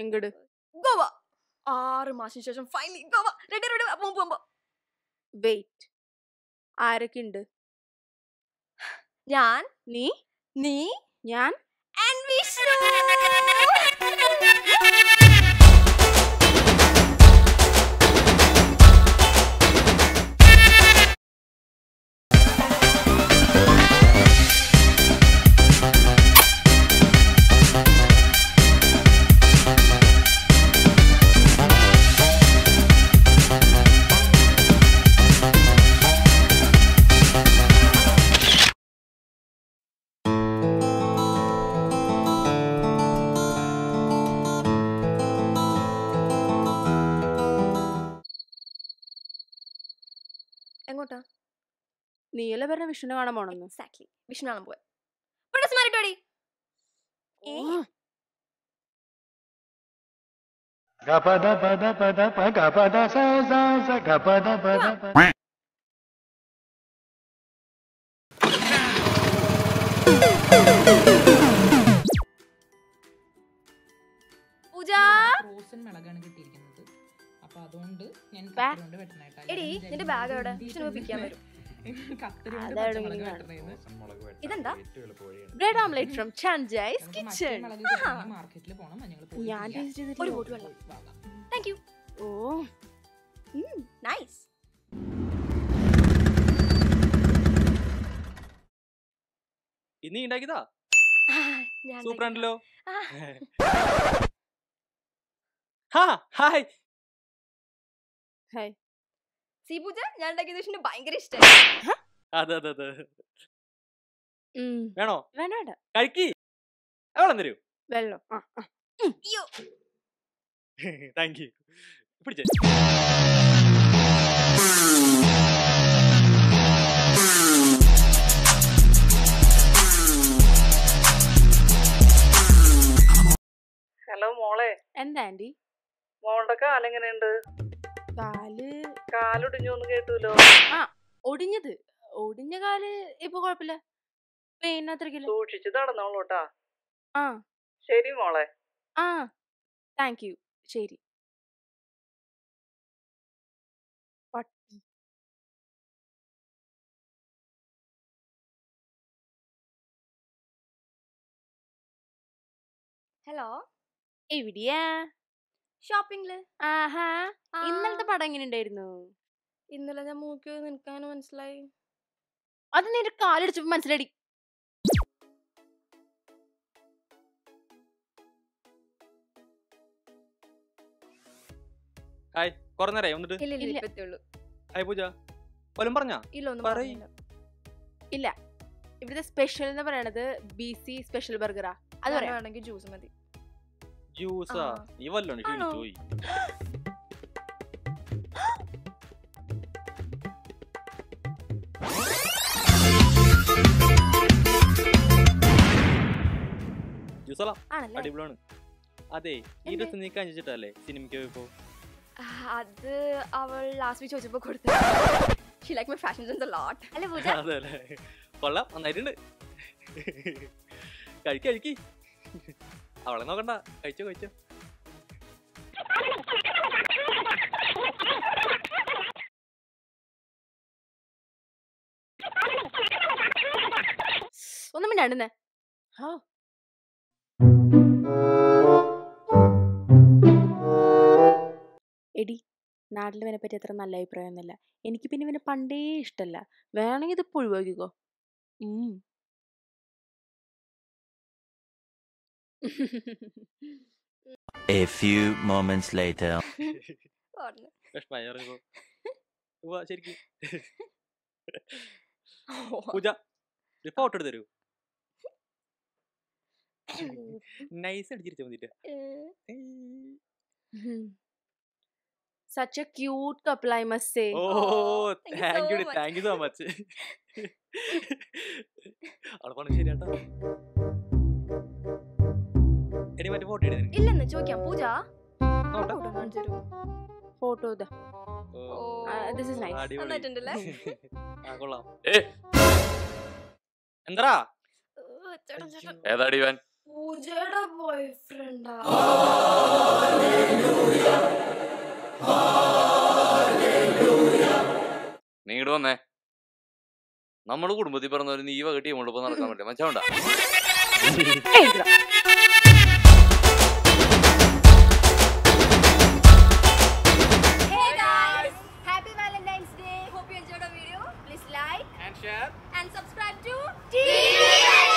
ഇങ്ങട് ഗോവ ആറ് മാസത്തിന് ശേഷം ഫൈനലി ഗോവ റെഡി റെഡി പോകാം പോകാം വെയിറ്റ് ആരൊക്കെ ഉണ്ട് ഞാൻ നീ നീ ഞാൻ ആൻഡ് വിഷ്ണു എങ്ങോട്ടാ നീയല്ലേ പറഞ്ഞ വിഷ്ണു കാണാൻ പോണെന്ന് എക്സാക്ട്ലി വിഷ്ണു കാണാൻ പോവാ ഡ്രസ് മാറിട്ടോടി ഏ? ഗപദ പദ പദ പ ഗപദ സ സ സ ഗപദ പദ പ പൂജ ഫ്രോസൺ മിളകാണ് കിട്ടിയിരിക്കുന്നത് അപ്പൊ അതുകൊണ്ട് ഞാൻ ബാ. കത്തരി കൊണ്ട് വെട്ടണേട്ടാ എടി നിന്റെ ബാഗ് എവിടെ വിഷ്ണു പിക്കാൻ വരും കത്തരി കൊണ്ട് അതെവിടെ പച്ചമുളക് ഇങ്ങനെ വെട്ടണേന്ന് ഇതെന്താ ബ്രെഡ് ഓംലെറ്റ് ഫ്രം ചാൻജൈസ് നമുക്ക് മറ്റേ കിച്ചൺ മുളക് കിട്ടണമെങ്കിൽ മാർക്കറ്റിൽ പോണം മഞ്ഞൾ പൊടി ഞാൻ ഇല്ല. ടേസ്റ്റ് ഒരു ചെയ്തിട്ടില്ല ബോട്ട് വെള്ളം വാങ്ങാം. താങ്ക് യു ഓ നൈസ് ഇന്ന് നീ ഉണ്ടാക്കിയതാ ഞാൻ സൂപ്പർ ആണല്ലോ ആ. ഹാ ഹായ് ഹായ് സി പൂജ ഞാൻ ഉണ്ടാക്കിയത് വിഷ്ണു ഭയങ്കര ഇഷ്ടമായി അതെ അതെ അതെ ഉം. വേണോ വേണ്ട വേണ്ട കഴിക്കി എവളം തരൂ വെള്ളം ആ ആ. അയ്യോ താങ്ക് യു പിടിച്ചേ ഹലോ മോളെ എന്താ ആന്റി മോളുടെ കാലെങ്ങനെയുണ്ട് കാല് കാലൊടിഞ്ഞു എന്ന് കേട്ടുല്ലോ ഒടിഞ്ഞത് ഒടിഞ്ഞ കാല് ഇപ്പൊ കുഴപ്പമില്ല പെയിൻ അത്രക്കില്ല സൂക്ഷിച്ച് നടന്നോളൂ കേട്ടാ ആ ശരി മോളെ ആ താങ്ക് യു ശരി പട്ടി ഹലോ എവിടെയാ ഷോപ്പിംഗില് ആഹാ ഇന്നലത്തെ പടം എങ്ങനെ ഉണ്ടായിരുന്നു ഇന്നലെ ഞാൻ മൂക്ക് നിനക്കാണ് മനസ്സിലായി അത് നിന്റെ കാലടിച്ചപ്പോ മനസ്സിലായി ഹായ് കുറെ നേരമായി വന്നിട്ട് ഇല്ല ഇല്ല ഇല്ല. ഇപ്പൊ എത്തിയുള്ളൂ ഹായ് പൂജ വല്ലതും പറഞ്ഞാ ഇല്ല ഒന്നും പറയ്. പറഞ്ഞില്ല ഇവിടുത്തെ സ്പെഷ്യൽ എന്ന് പറയണത് ബി സി സ്പെഷ്യൽ ബർഗറാ അത് ഞാൻ പറയാം വേണമെങ്കിൽ ജ്യൂസ് മതി ജ്യൂസാ ആ. നീ വല്ലോണ്ട് ആണോ? ക്ഷണിച്ചു പോയി ജ്യൂസല ആണല്ലേ അടിപൊളിയാണ് അതെ ഈ എന്തേ? ഡ്രസ് നീ കഞ്ചിച്ചിട്ടല്ലേ സിനിമയ്ക്ക് പോയപ്പോ ആ, അത് അവൾ ലാസ്റ്റ് വീക്ക് ചോദിച്ചപ്പോ കൊടുത്തു she like my fashion sense lot അല്ലേ പൂജ അതെ അല്ലേ കൊള്ളാം നന്നായിട്ടുണ്ട് കഴിക്ക് കഴിക്ക് അവളെ നോക്കണ്ട കഴിച്ചോ കഴിച്ചോ ഒന്നും മിണ്ടാണ്ടുന്നേ ആ എടി നാട്ടിൽ ഇവനെ പറ്റി അത്ര നല്ല അഭിപ്രായമൊന്നുമില്ല എനിക്ക് പിന്നെ ഇവനെ പണ്ടേ ഇഷ്ടല്ല വേണമെങ്കിൽ ഇതിപ്പോ ഒഴിവാക്കിക്കോ ഉം. A few moments later. പറഞ്ഞു. വിഷമായി ഇറങ്ങിക്കോ ഉവ്വ, ശരിക്ക് ഓ. പൂജ ഒരു ഫോട്ടോ എടുത്ത് തരൂ നൈസ് അടിച്ചിരിച്ചാ മതിട്ട് ഏ, Such a cute couple, I must say. Oh Oh, thank you thank you so much. Thank you so much അവളെ പറഞ്ഞ ശരിയാട്ടോ എടി മറ്റേ ഫോട്ടോ എടുത്ത് നിനക്ക് ഇല്ലെന്ന് ചോദിക്കാം പൂജ നോട്ടെ ഫോട്ടോ കാണിച്ചു തരൂ Photo ഇതാ. ഓ, Uh, this is nice. അടിപൊളി നന്നായിട്ടുണ്ടല്ലേ? ആ കൊള്ളാം ഏ എന്താ ഏ, ചേട്ടാ, ചേട്ടാ. ഏതാടി ഇവൻ പൂജയുടെ ബോയ് ഫ്രണ്ടാ നമ്മുടെ കുടുംബത്തിൽ പറഞ്ഞവര് നീ വക ടീമുകൊണ്ട് ഇപ്പൊ നടക്കാൻ പറ്റില്ല മച്ചാണ്ടാ Hey guys! Happy Valentine's Day! Hope you enjoyed our video. Please like And share. and subscribe to TV